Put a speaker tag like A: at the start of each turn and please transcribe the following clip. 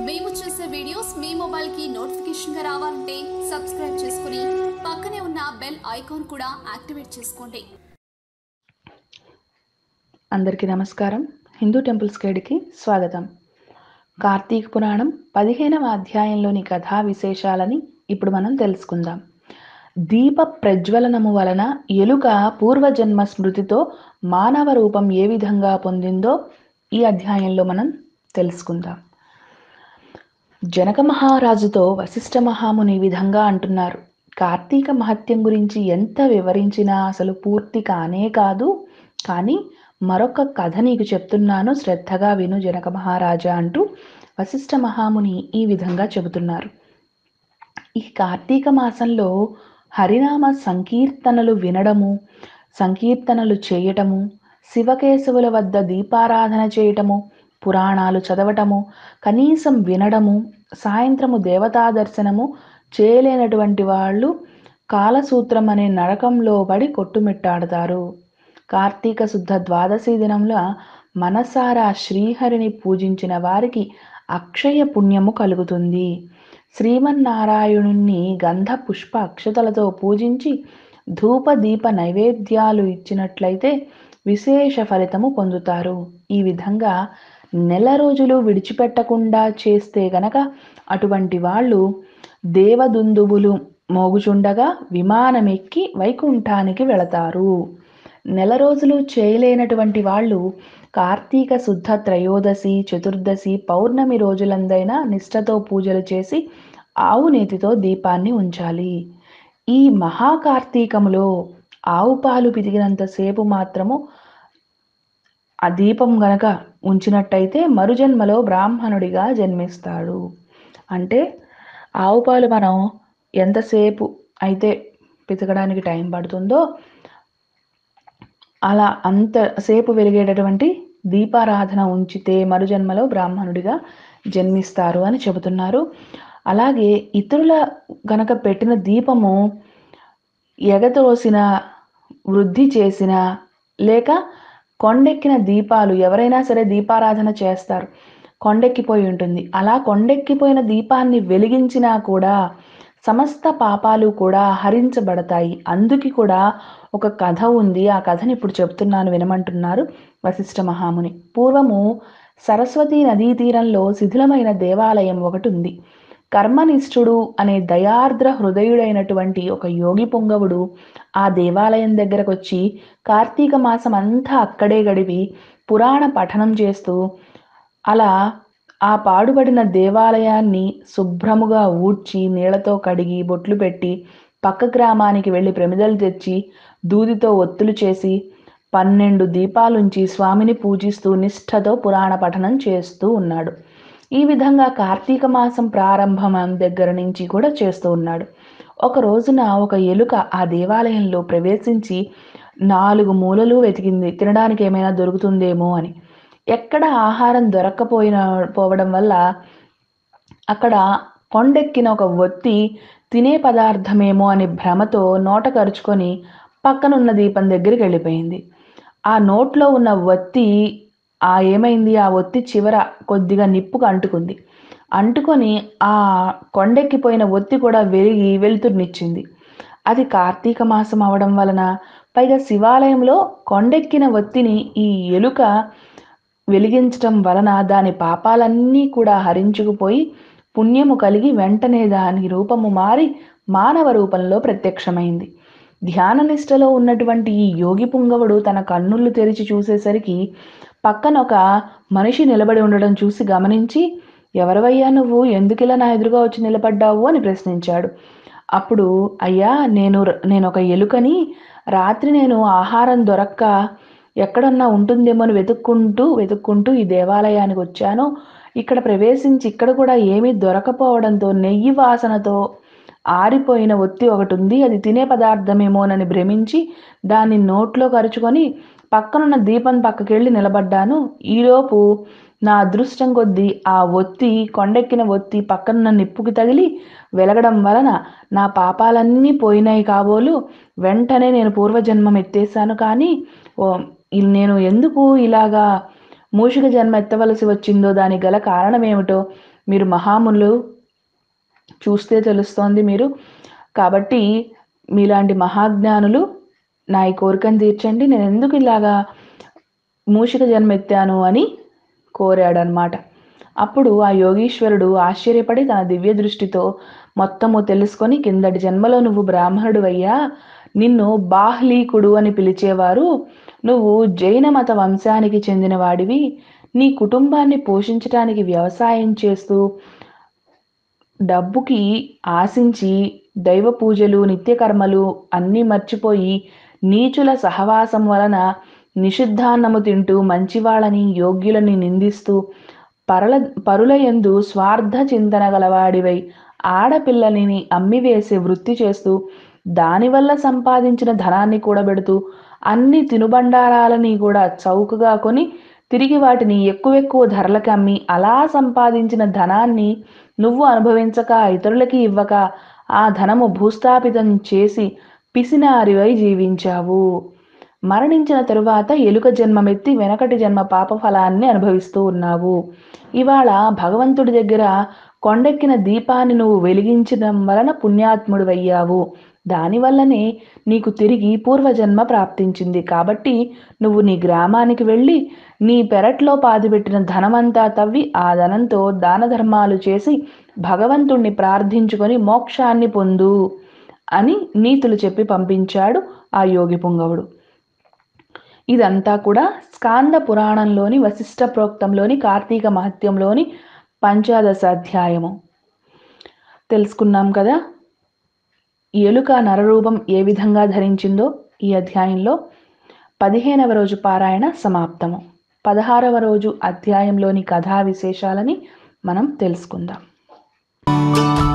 A: మేము చేసే వీడియోస్ మీ మొబైల్ కి నోటిఫికేషన్ గా రావాలంటే సబ్స్క్రైబ్ చేసుకుని పక్కనే ఉన్న బెల్ ఐకాన్ కూడా యాక్టివేట్ చేసుకోండి
B: అందరికీ నమస్కారం హిందూ టెంపుల్స్ గైడ్కి స్వాగతం కార్తీక పురాణం పదిహేనవ అధ్యాయంలోని కథా విశేషాలని ఇప్పుడు మనం తెలుసుకుందాం దీప ప్రజ్వలనము వలన ఎలుక పూర్వజన్మ స్మృతితో మానవ రూపం ఏ విధంగా పొందిందో ఈ అధ్యాయంలో మనం తెలుసుకుందాం జనక మహారాజుతో వశిష్ఠ మహాముని ఈ విధంగా అంటున్నారు కార్తీక మహత్యం గురించి ఎంత వివరించినా అసలు పూర్తి కానే కాదు కానీ మరొక కథ నీకు చెప్తున్నాను శ్రద్ధగా విను జనక మహారాజా అంటూ వశిష్ఠ మహాముని ఈ విధంగా చెబుతున్నారు ఈ కార్తీక మాసంలో హరినామ సంకీర్తనలు వినడము సంకీర్తనలు చేయటము శివకేశవుల వద్ద దీపారాధన చేయటము పురాణాలు చదవటము కనీసం వినడము సాయంత్రము దేవతా దర్శనము చేయలేనటువంటి వాళ్ళు కాలసూత్రం అనే నరకంలో పడి కొట్టుమిట్టాడతారు కార్తీక శుద్ధ ద్వాదశి దినంలో మనసారా శ్రీహరిని పూజించిన వారికి అక్షయ పుణ్యము కలుగుతుంది శ్రీమన్నారాయణుణ్ణి గంధ పుష్ప అక్షతలతో పూజించి ధూప దీప నైవేద్యాలు ఇచ్చినట్లయితే విశేష ఫలితము పొందుతారు ఈ విధంగా నెల రోజులు విడిచిపెట్టకుండా చేస్తే గనక అటువంటి వాళ్ళు దేవదుందుబులు మోగుచుండగా విమానమెక్కి వైకుంఠానికి వెళతారు నెల రోజులు చేయలేనటువంటి వాళ్ళు కార్తీక శుద్ధ త్రయోదశి చతుర్దశి పౌర్ణమి రోజులందైనా నిష్ఠతో పూజలు చేసి ఆవు నేతితో దీపాన్ని ఉంచాలి ఈ మహాకార్తీకములో ఆవు పాలు పితికినంతసేపు మాత్రము ఆ దీపం గనక ఉంచినట్టయితే మరుజన్మలో బ్రాహ్మణుడిగా జన్మిస్తాడు అంటే ఆవు పాలు మనం ఎంతసేపు అయితే పితకడానికి టైం పడుతుందో అలా అంతసేపు వెలిగేటటువంటి దీపారాధన ఉంచితే మరుజన్మలో బ్రాహ్మణుడిగా జన్మిస్తారు అని చెబుతున్నారు అలాగే ఇతరుల గనక పెట్టిన దీపము ఎగతోసిన వృద్ధి చేసిన లేక కొండెక్కిన దీపాలు ఎవరైనా సరే దీపారాధన చేస్తారు కొండెక్కిపోయి ఉంటుంది అలా కొండెక్కిపోయిన దీపాన్ని వెలిగించినా కూడా సమస్త పాపాలు కూడా హరించబడతాయి అందుకి కూడా ఒక కథ ఉంది ఆ కథని ఇప్పుడు చెప్తున్నాను వినమంటున్నారు వశిష్ఠ మహాముని పూర్వము సరస్వతీ నదీ తీరంలో శిథిలమైన దేవాలయం ఒకటి ఉంది కర్మనిష్ఠుడు అనే దయార్ద్ర హృదయుడైనటువంటి ఒక యోగి పొంగవుడు ఆ దేవాలయం దగ్గరకు వచ్చి కార్తీక మాసం అంతా అక్కడే గడిపి పురాణ పఠనం చేస్తూ అలా ఆ పాడుబడిన దేవాలయాన్ని శుభ్రముగా ఊడ్చి నీళ్లతో కడిగి బొట్లు పెట్టి పక్క గ్రామానికి వెళ్ళి ప్రమిదలు తెచ్చి దూదితో ఒత్తులు చేసి పన్నెండు దీపాలుంచి స్వామిని పూజిస్తూ నిష్ఠతో పురాణ పఠనం చేస్తూ ఉన్నాడు ఈ విధంగా కార్తీక మాసం ప్రారంభం దగ్గర నుంచి కూడా చేస్తూ ఉన్నాడు ఒక రోజున ఒక ఎలుక ఆ దేవాలయంలో ప్రవేశించి నాలుగు మూలలు వెతికింది తినడానికి ఏమైనా దొరుకుతుందేమో అని ఎక్కడ ఆహారం దొరక్కపోయిన పోవడం వల్ల అక్కడ కొండెక్కిన ఒక ఒత్తి తినే పదార్థమేమో అని భ్రమతో నోట కరుచుకొని పక్కనున్న దీపం దగ్గరికి వెళ్ళిపోయింది ఆ నోట్లో ఉన్న ఒత్తి ఆ ఏమైంది ఆ ఒత్తి చివర కొద్దిగా నిప్పుకు అంటుకుంది అంటుకొని ఆ కొండెక్కిపోయిన ఒత్తి కూడా వెలిగి వెలుతురునిచ్చింది అది కార్తీక మాసం అవడం వలన పైగా శివాలయంలో కొండెక్కిన ఒత్తిని ఈ ఎలుక వెలిగించటం వలన దాని పాపాలన్నీ కూడా హరించుకుపోయి పుణ్యము కలిగి వెంటనే దాని రూపము మారి మానవ రూపంలో ప్రత్యక్షమైంది ధ్యాన నిష్టలో ఉన్నటువంటి ఈ యోగి పుంగవుడు తన కన్నులు తెరిచి చూసేసరికి పక్కన ఒక మనిషి నిలబడి ఉండడం చూసి గమనించి ఎవరివయ్యా నువ్వు ఎందుకిలా నా ఎదురుగా వచ్చి నిలబడ్డావు అని ప్రశ్నించాడు అప్పుడు అయ్యా నేను నేను ఒక ఎలుకని రాత్రి నేను ఆహారం దొరక్క ఎక్కడన్నా ఉంటుందేమో అని వెతుక్కుంటూ వెతుక్కుంటూ ఈ దేవాలయానికి వచ్చాను ఇక్కడ ప్రవేశించి ఇక్కడ కూడా ఏమీ దొరకపోవడంతో నెయ్యి వాసనతో ఆరిపోయిన ఒత్తి ఒకటి ఉంది అది తినే పదార్థమేమోనని భ్రమించి దాన్ని నోట్లో కరుచుకొని పక్కనున్న దీపం పక్కకెళ్ళి నిలబడ్డాను ఈలోపు నా అదృష్టం కొద్దీ ఆ ఒత్తి కొండెక్కిన ఒత్తి పక్కనున్న నిప్పుకి తగిలి వెలగడం వలన నా పాపాలన్నీ పోయినాయి కాబోలు వెంటనే నేను పూర్వజన్మం ఎత్తేసాను కానీ ఓ ఇల్- నేను ఎందుకు ఇలాగా మూషిక జన్మ ఎత్తవలసి వచ్చిందో దానికి గల కారణం ఏమిటో మీరు మహామునులు చూస్తే తెలుస్తోంది మీరు కాబట్టి మీలాంటి మహాజ్ఞానులు నా ఈ కోరికను తీర్చండి నేను ఎందుకు ఇలాగా మూషిక జన్మెత్తాను అని కోరాడనమాట అప్పుడు ఆ యోగీశ్వరుడు ఆశ్చర్యపడి తన దివ్య దృష్టితో మొత్తము తెలుసుకొని కిందటి జన్మలో నువ్వు బ్రాహ్మణుడు అయ్యా నిన్ను బాహ్లీకుడు అని పిలిచేవారు నువ్వు జైన మత వంశానికి చెందిన వాడివి నీ కుటుంబాన్ని పోషించడానికి వ్యవసాయం చేస్తూ డబ్బుకి ఆశించి దైవ పూజలు నిత్యకర్మలు అన్నీ మర్చిపోయి నీచుల సహవాసం వలన నిషిద్ధాన్నము తింటూ మంచివాళ్ళని యోగ్యులని నిందిస్తూ పరల పరులయందు స్వార్థ చింతన గలవాడివై ఆడపిల్లని అమ్మివేసే వృత్తి చేస్తూ దానివల్ల సంపాదించిన ధనాన్ని కూడబెడుతూ అన్ని తినుబండారాలని కూడా చౌకగా కొని తిరిగి వాటిని ఎక్కువెక్కువ ధరలకు అమ్మి అలా సంపాదించిన ధనాన్ని నువ్వు అనుభవించక ఇతరులకి ఇవ్వక ఆ ధనము భూస్థాపితం చేసి పిసినారివై జీవించావు మరణించిన తరువాత ఎలుక జన్మమెత్తి వెనకటి జన్మ పాప ఫలాన్ని అనుభవిస్తూ ఉన్నావు ఇవాళ భగవంతుడి దగ్గర కొండెక్కిన దీపాన్ని నువ్వు వెలిగించడం వలన పుణ్యాత్ముడివయ్యావు దానివల్లనే నీకు తిరిగి పూర్వజన్మ ప్రాప్తించింది కాబట్టి నువ్వు నీ గ్రామానికి వెళ్ళి నీ పెరట్లో పాతిపెట్టిన ధనమంతా తవ్వి ఆ ధనంతో దాన ధర్మాలు చేసి భగవంతుణ్ణి ప్రార్థించుకొని మోక్షాన్ని పొందు అని నీతులు చెప్పి పంపించాడు ఆ యోగి పుంగవుడు ఇదంతా కూడా స్కాంద పురాణంలోని వశిష్ఠ ప్రోక్తంలోని కార్తీక మహత్యంలోని పంచాదశ అధ్యాయము తెలుసుకున్నాం కదా ఎలుక నరరూపం ఏ విధంగా ధరించిందో ఈ అధ్యాయంలో పదిహేనవ రోజు పారాయణ సమాప్తము పదహారవ రోజు అధ్యాయంలోని కథా విశేషాలని మనం తెలుసుకుందాం